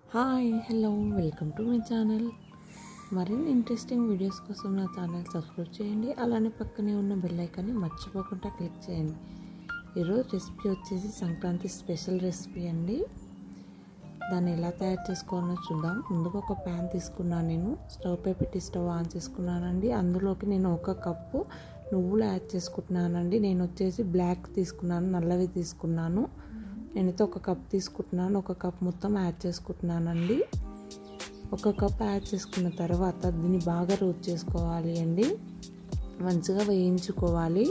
hi hello welcome to my channel మరిన్ని interesting videos కోసం నా ఛానల్ సబ్స్క్రైబ్ చేయండి అలానే పక్కనే ఉన్న బెల్ ఐకాన్ని మర్చిపోకుండా క్లిక్ చేయండి ఈరోజు రెసిపీ వచ్చేసి సంక్రాంతి స్పెషల్ రెసిపీ అండి దాన్ని ఎలా తయారు చేసుకోవాలో చూద్దాం ముందుగా ఒక ప్యాన్ తీసుకున్నాను నేను స్టవ్ పై పెట్టి స్టవ్ ఆన్ చేసుకున్నానండి అందులోకి నేను ఒక కప్పు నువ్వులు యాడ్ చేసుకుంటున్నానండి నేను వచ్చేసి బ్లాక్ తీసుకున్నాను నల్లవి తీసుకున్నాను నేనైతే ఒక కప్ తీసుకుంటున్నాను ఒక కప్ మొత్తం యాడ్ చేసుకుంటున్నానండి ఒక కప్ యాడ్ చేసుకున్న తర్వాత దీన్ని బాగా రోస్ట్ చేసుకోవాలి అండి మంచిగా వేయించుకోవాలి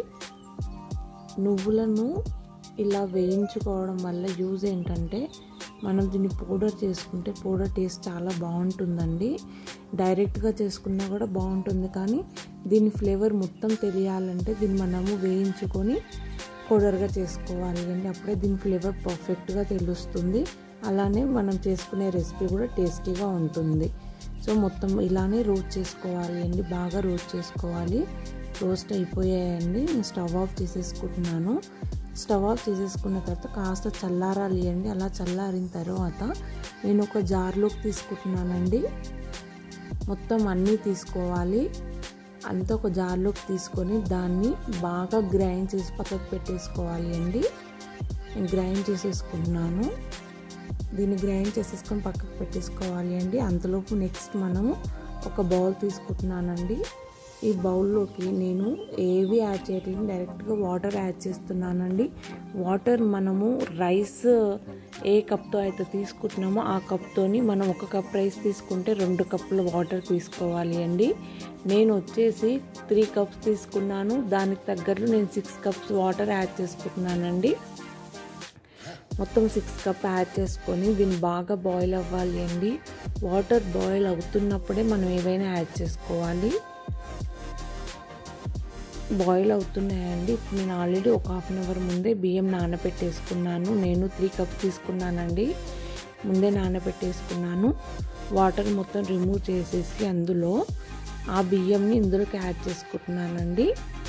నువ్వులను ఇలా వేయించుకోవడం వల్ల యూజ్ ఏంటంటే మనం దీన్ని పౌడర్ చేసుకుంటే పౌడర్ టేస్ట్ చాలా బాగుంటుందండి డైరెక్ట్గా చేసుకున్నా కూడా బాగుంటుంది కానీ దీని ఫ్లేవర్ మొత్తం తెలియాలంటే దీన్ని మనము వేయించుకొని పౌడర్గా చేసుకోవాలి అండి అప్పుడే దీని ఫ్లేవర్ పర్ఫెక్ట్గా తెలుస్తుంది అలానే మనం చేసుకునే రెసిపీ కూడా టేస్టీగా ఉంటుంది సో మొత్తం ఇలానే రోస్ట్ చేసుకోవాలి అండి బాగా రోస్ట్ చేసుకోవాలి రోస్ట్ అయిపోయాయండి నేను స్టవ్ ఆఫ్ చేసేసుకుంటున్నాను స్టవ్ ఆఫ్ చేసేసుకున్న తర్వాత కాస్త చల్లారాలి అండి అలా చల్లారిన తర్వాత నేను ఒక జార్లోకి తీసుకుంటున్నానండి మొత్తం అన్నీ తీసుకోవాలి అంతా ఒక జార్లోకి తీసుకొని దాన్ని బాగా గ్రైండ్ చేసి పక్కకు పెట్టేసుకోవాలి అండి నేను గ్రైండ్ చేసేసుకుంటున్నాను దీన్ని గ్రైండ్ చేసేసుకొని పక్కకు పెట్టేసుకోవాలి అండి అంతలోపు నెక్స్ట్ మనము ఒక బౌల్ తీసుకుంటున్నానండి ఈ బౌల్లోకి నేను ఏవి యాడ్ చేయట్లేదు డైరెక్ట్గా వాటర్ యాడ్ చేస్తున్నానండి వాటర్ మనము రైస్ ఏ కప్తో అయితే తీసుకుంటున్నామో ఆ కప్తోని మనం ఒక కప్ రైస్ తీసుకుంటే రెండు కప్పుల వాటర్ తీసుకోవాలి అండి నేను వచ్చేసి త్రీ కప్స్ తీసుకున్నాను దానికి తగ్గట్లు నేను సిక్స్ కప్స్ వాటర్ యాడ్ చేసుకుంటున్నానండి మొత్తం సిక్స్ కప్ యాడ్ చేసుకొని దీన్ని బాగా బాయిల్ అవ్వాలి అండి వాటర్ బాయిల్ అవుతున్నప్పుడే మనం ఏవైనా యాడ్ చేసుకోవాలి బాయిల్ అవుతున్నాయండి ఇప్పుడు నేను ఆల్రెడీ ఒక హాఫ్ అన్ అవర్ ముందే బియ్యం నానబెట్టేసుకున్నాను నేను త్రీ కప్స్ తీసుకున్నానండి ముందే నానబెట్టేసుకున్నాను వాటర్ మొత్తం రిమూవ్ చేసేసి అందులో ఆ బియ్యంని ఇందులోకి యాడ్ చేసుకుంటున్నానండి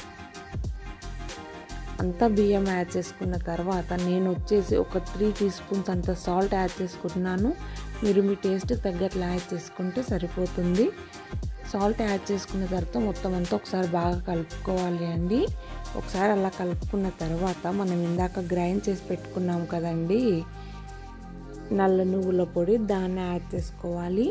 అంతా బియ్యం యాడ్ చేసుకున్న తర్వాత నేను వచ్చేసి ఒక త్రీ టీ స్పూన్స్ అంత సాల్ట్ యాడ్ చేసుకుంటున్నాను మీరు మీ టేస్ట్ తగ్గట్లు యాడ్ చేసుకుంటే సరిపోతుంది సాల్ట్ యాడ్ చేసుకున్న తర్వాత మొత్తం అంతా ఒకసారి బాగా కలుపుకోవాలి అండి ఒకసారి అలా కలుపుకున్న తర్వాత మనం ఇందాక గ్రైండ్ చేసి పెట్టుకున్నాం కదండి నల్ల నువ్వుల పొడి దాన్ని యాడ్ చేసుకోవాలి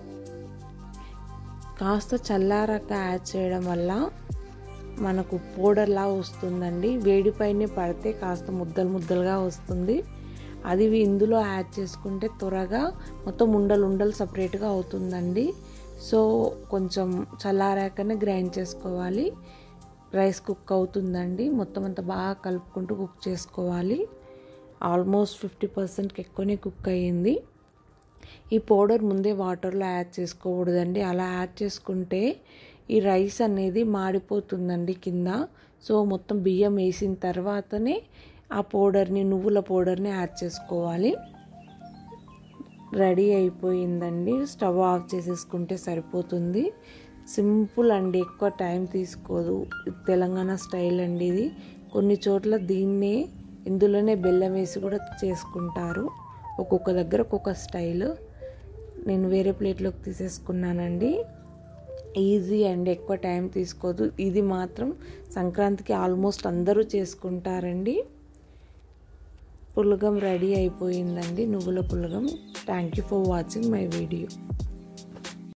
కాస్త చల్లారాక యాడ్ చేయడం వల్ల మనకు పౌడర్లా వస్తుందండి వేడిపైనే పడితే కాస్త ముద్దలు ముద్దలుగా వస్తుంది అది ఇందులో యాడ్ చేసుకుంటే త్వరగా మొత్తం ఉండలు ఉండలు సపరేట్గా అవుతుందండి సో కొంచెం చల్లారాకనే గ్రైండ్ చేసుకోవాలి రైస్ కుక్ అవుతుందండి మొత్తం అంతా బాగా కలుపుకుంటూ కుక్ చేసుకోవాలి ఆల్మోస్ట్ ఫిఫ్టీ పర్సెంట్కి ఎక్కువనే కుక్ అయ్యింది ఈ పౌడర్ ముందే వాటర్లో యాడ్ చేసుకోకూడదండి అలా యాడ్ చేసుకుంటే ఈ రైస్ అనేది మాడిపోతుందండి కింద సో మొత్తం బియ్యం వేసిన తర్వాతనే ఆ పౌడర్ని నువ్వుల పౌడర్ని యాడ్ చేసుకోవాలి రెడీ అయిపోయిందండి స్టవ్ ఆఫ్ చేసేసుకుంటే సరిపోతుంది సింపుల్ అండి ఎక్కువ టైం తీసుకోదు తెలంగాణ స్టైల్ అండి ఇది కొన్ని చోట్ల దీన్నే ఇందులోనే బెల్లం వేసి కూడా చేసుకుంటారు ఒక్కొక్క దగ్గర ఒక్కొక్క స్టైల్ నేను వేరే ప్లేట్లోకి తీసేసుకున్నానండి ఈజీ అండి ఎక్కువ టైం తీసుకోదు ఇది మాత్రం సంక్రాంతికి ఆల్మోస్ట్ అందరూ చేసుకుంటారండి పులగం రెడీ అయిపోయిందండి నువ్వుల పులగం thank you for watching my video